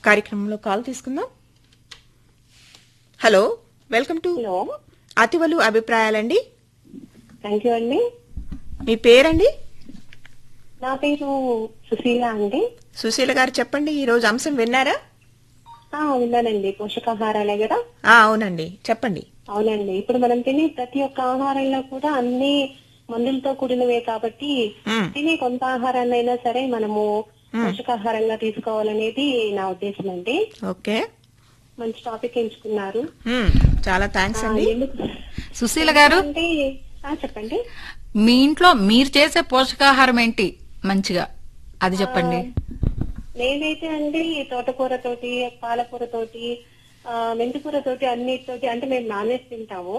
కార్యక్రమంలో కాల్ తీసుకుందాం hello welcome to hello అతివలు అభిప్రాయాలండి థ్యాంక్ యూ అండి మీ పేరండి నా పేరు సుశీల అండి సుశీల గారు చెప్పండి ఈ రోజు అంశం విన్నారా ఆ, విన్నానండి పోషకాహారాలే కదా ఆ అవునండి చెప్పండి అవునండి ఇప్పుడు మనం తినే ప్రతి ఒక్క ఆహారంలో కూడా అన్ని మందులతో కూడినవే కాబట్టి మ్మ్. తినే కొంత ఆహారాన్ని అయినా సరే మనము పోషకాహారంగా తీసుకోవాలనేది నా ఉద్దేశం అండి ఓకే మంచి టాపిక్ ఎంచుకున్నారు మ్మ్. చాలా థ్యాంక్స్ ఆ, అండి ఎందుకు సుశీల గారు అంటే ఆ, చెప్పండి మీ ఇంట్లో మీరు చేసే పోషకాహారం ఏంటి మంచిగా అది చెప్పండి నేనైతే అండి తోటకూర తోటి పాలకూర తోటి ఆ, మెంతికూర తోటి అన్నిటితోటి అంటే మేము నాన్ వెజ్ తింటాము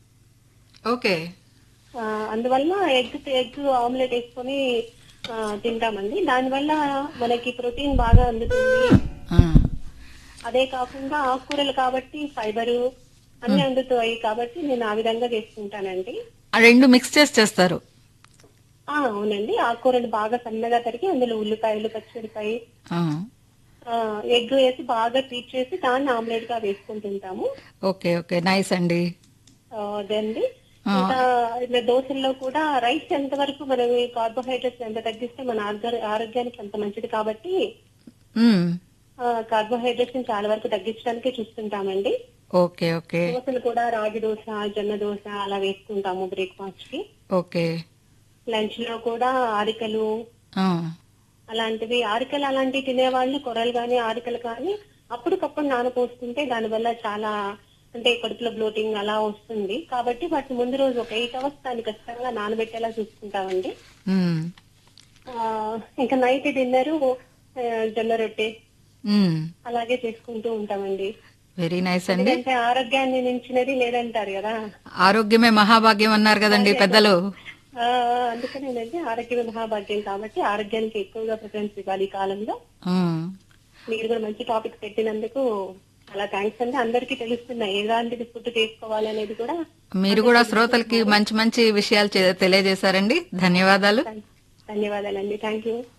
ఓకే ఆ, అందువల్ల ఎగ్ ఎగ్ ఆమ్లెట్ వేసుకొని ఆ, తింటామండి దానివల్ల మనకి ప్రోటీన్ బాగా అందుతుంది ఆ, అదే కాకుండా ఆకుకూరలు కాబట్టి ఫైబరు అన్ని అందుతాయి కాబట్టి నేను ఆ విధంగా చేసుకుంటానండి ఆ రెండు మిక్స్ చేసి చేస్తారు ఆ, అవునండి ఆకుకూరలు బాగా సన్నగా తరిగి అందులో ఉల్లిపాయలు పచ్చిమిరపాయ ఆ, ఎగ్ వేసి బాగా ట్రీట్ చేసి దాన్ని ఆమ్లెట్ గా వేసుకుని తింటాము ఓకే ఓకే నైస్ అండి ఆ, అదండి ఇంకా ఇట్లా దోశల్లో కూడా రైస్ ఎంత వరకు మనం కార్బోహైడ్రేట్స్ ఎంత తగ్గిస్తే మన ఆర్గ- ఆరోగ్యానికి అంత మంచిది కాబట్టి మ్మ్. కార్బోహైడ్రేట్స్ చాలా వరకు తగ్గించడానికే చూస్తుంటామండి ఓకే ఓకే దోశలు కూడా రాగి దోశ జొన్న దోశ అలా వేసుకుంటాము బ్రేక్ఫాస్ట్ కి ఓకే లంచ్ లో కూడా ఆరికలు ఆ, అలాంటివి ఆరికలు అలాంటివి తినేవాళ్ళు కొరలు కానీ ఆరికలు కానీ అప్పటికప్పుడు నానపోసుకుంటే దానివల్ల చాలా అంటే కడుపులో బ్లోటింగ్ అలా వస్తుంది కాబట్టి వాటిని ముందు రోజు ఒక ఎయిట్ అవర్స్ దాన్ని ఖచ్చితంగా నానబెట్టేలా చూసుకుంటామండి మ్మ్. ఆ, ఇంకా నైట్ డిన్నర్ జొన్న రొట్టె మ్మ్. అలాగే చేసుకుంటూ ఉంటామండి వెరీ నైస్ అండి ఎందుకంటే ఆరోగ్యాన్ని మించినది లేదంటారు కదా ఆరోగ్యమే మహాభాగ్యం అన్నారు కదండి పెద్దలు ఆ, అందుకనేనండి ఆరోగ్య మహాభాగ్యం కాబట్టి ఆరోగ్యానికి ఎక్కువగా ప్రిఫరెన్స్ ఇవ్వాలి ఈ కాలంలో మ్మ్. మీరు కూడా మంచి టాపిక్ పెట్టినందుకు చాలా థ్యాంక్స్ అండి అందరికీ తెలుస్తున్నాయి ఎలాంటిది ఫుడ్ తీసుకోవాలి అనేది కూడా మీరు కూడా శ్రోతలకి మంచి మంచి విషయాలు చె- తెలియజేశారండి ధన్యవాదాలు ధన్యవాదాలండి థ్యాంక్ యూ